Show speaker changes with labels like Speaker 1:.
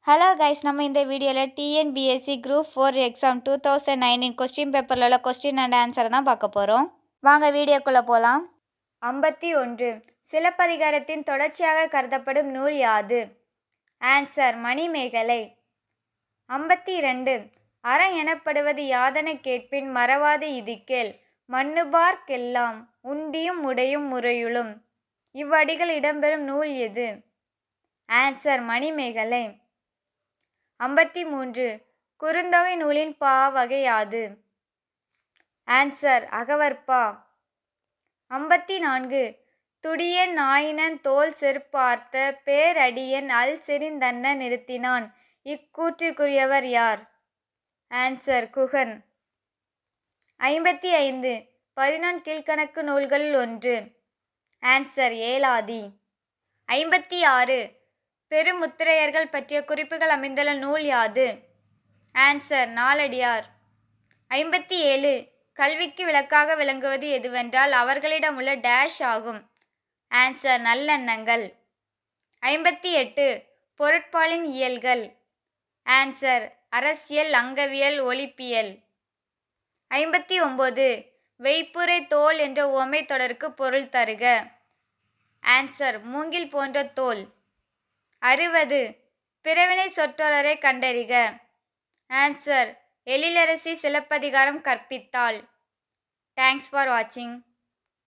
Speaker 1: hello guys நம்ம இந்த வீடியோவில் TNPSC group four exam two thousand nineteen question பேப்பரில் உள்ள கொஸ்டின் அண்ட் ஆன்சரை தான் பார்க்க போகிறோம் வாங்க வீடியோக்குள்ளே போகலாம் ஐம்பத்தி ஒன்று சிலப்பதிகாரத்தின் தொடர்ச்சியாக கருதப்படும் நூல் யாது ஆன்சர் மணிமேகலை ஐம்பத்தி ரெண்டு அறம் எனப்படுவது யாதென கேட்பின் மறவாது இது கேள் மண்ணுபார்க்கெல்லாம் உண்டியும் உடையும் முறையுளும் இவ்வடிகள் இடம்பெறும் நூல் எது ஆன்சர் மணிமேகலை ஐம்பத்தி மூன்று குறுந்தொகை நூலின் பா வகை யாது ஆன்சர் அகவற்பா ஐம்பத்தி நான்கு துடியன் நாயினன் தோல் செருப்பார்த்த பேரடியன் அல் செறிந்தன்ன நிறுத்தினான் இக்கூற்றுக்குரியவர் யார் ஆன்சர் குகன் ஐம்பத்தி ஐந்து பதினொன் கீழ்கணக்கு நூல்களில் ஒன்று ஆன்சர் ஏலாதி ஐம்பத்தி ஆறு பெருமுத்திரையர்கள் பற்றிய குறிப்புகள் அமைந்துள்ள நூல் யாது ஆன்சர் நாலடியார் ஐம்பத்தி ஏழு கல்விக்கு விளக்காக விளங்குவது எதுவென்றால் அவர்களிடம் உள்ள டேஷ் ஆகும் ஆன்சர் நல்லெண்ணங்கள் ஐம்பத்தி எட்டு பொருட்பாலின் இயல்கள் ஆன்சர் அரசியல் அங்கவியல் ஒலிப்பியல் ஐம்பத்தி ஒம்பது வெய்ப்புரை தோல் என்ற உவமை தொடருக்கு பொருள் தருக ஆன்சர் மூங்கில் போன்ற தோல் அறுபது பிறவினை சொற்றொடரை கண்டறிக ஆன்சர் எழிலரசி சிலப்பதிகாரம் கற்பித்தாள் தேங்க்ஸ் ஃபார் வாட்சிங்